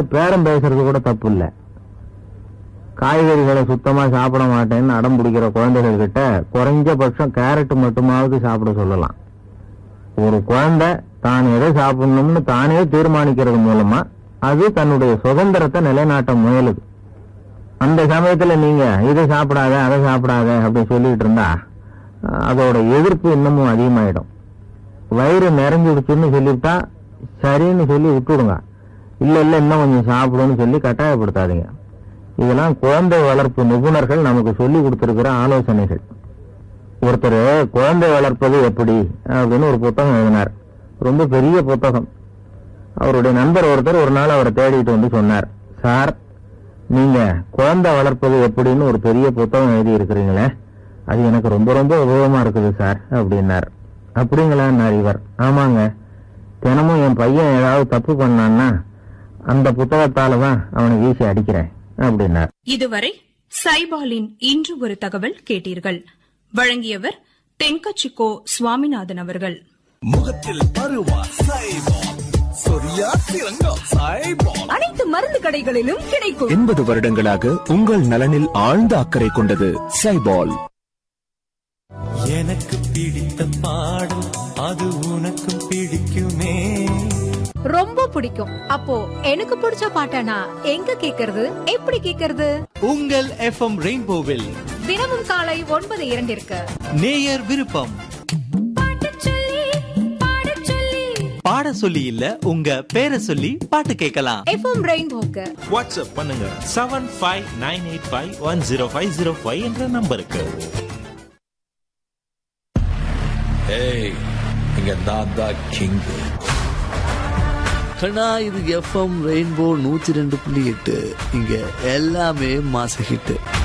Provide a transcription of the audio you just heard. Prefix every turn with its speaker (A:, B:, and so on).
A: பேரம் பேசுறது கூட தப்பு இல்ல காய்கறிகளை சுத்தமா சாப்பிட மாட்டேன்னு அடம் பிடிக்கிற குழந்தைகள் கிட்ட குறைஞ்சபட்சம் கேரட் மட்டுமாவது சாப்பிட சொல்லலாம் ஒரு குழந்தை தான் எதை சாப்பிடணும்னு தானே தீர்மானிக்கிறது மூலமா அது தன்னுடைய சுதந்திரத்தை நிலைநாட்ட முயலுது அந்த சமயத்துல நீங்க இதை சாப்பிடாத அதை சாப்பிடாத அப்படின்னு சொல்லிட்டு இருந்தா அஹ், அதோட எதிர்ப்பு இன்னமும் அதிகமாயிடும் வயிறு நிறைஞ்சிடுச்சுன்னு சொல்லிவிட்டா சரின்னு சொல்லி விட்டுடுங்க இல்ல இல்ல இன்னும் கொஞ்சம் சாப்பிடுன்னு சொல்லி கட்டாயப்படுத்தாதீங்க இதெல்லாம் குழந்தை வளர்ப்பு நிபுணர்கள் நமக்கு சொல்லி கொடுத்திருக்கிற ஆலோசனைகள் ஒருத்தர் குழந்தை வளர்ப்பது எப்படி அப்படின்னு ஒரு புத்தகம் எழுதினார் ரொம்ப பெரிய புத்தகம் அவருடைய நண்பர் ஒருத்தர் ஒரு நாள் அவரை தேடிட்டு வந்து சொன்னார் சார் நீங்க குழந்தை வளர்ப்பது எப்படின்னு ஒரு பெரிய புத்தகம் எழுதி இருக்கிறீங்களே அது எனக்கு ரொம்ப ரொம்ப உபயோகமா இருக்குது சார் அப்படின்னார் அப்படிங்களான்னார் இவர் ஆமாங்க தினமும் என் பையன் ஏதாவது தப்பு பண்ணான்னா அந்த புத்தகத்தால தான் அவனை வீசி அடிக்கிறேன் அப்படின்னார்
B: இதுவரை சைபாலின் இன்று ஒரு தகவல் கேட்டீர்கள் வழங்கியவர் தென்கச்சிக்கோ சுவாமிநாதன் அவர்கள்
C: முகத்தில் பருவா சைபால் சொரியா சிறங்கா சைபால்
D: அனைத்து மருந்து கடைகளிலும் கிடைக்கும்
E: எண்பது வருடங்களாக உங்கள் நலனில் ஆழ்ந்த அக்கறை கொண்டது சைபால்
C: எனக்கு பிடித்த பாடல் அது உனக்கும் பிடிக்குமே
D: ரொம்ப பிடிக்கும் அப்போ எனக்கு பிடிச்ச பாட்டனா எங்க கேக்குறது எப்படி கேக்குறது
F: உங்கள் எஃப்எம் ரெயின்போவில்
D: தினமும் காலை ஒன்பது இரண்டிற்கு
F: நேயர் விருப்பம் பாட சொல்லி இல்ல உங்க பேரை சொல்லி பாட்டு கேட்கலாம்
D: எஃப்எம் ரெயின்போக்கு
G: வாட்ஸ்அப் பண்ணுங்க seven five nine eight five one zero five zero five என்ற நம்பருக்கு
H: ஏய் இங்க நான் தான் கிங்
I: கண்ணா இது எஃப்எம் ரெயின்போ நூத்தி ரெண்டு புள்ளி எட்டு இங்க எல்லாமே மாச ஹிட்டு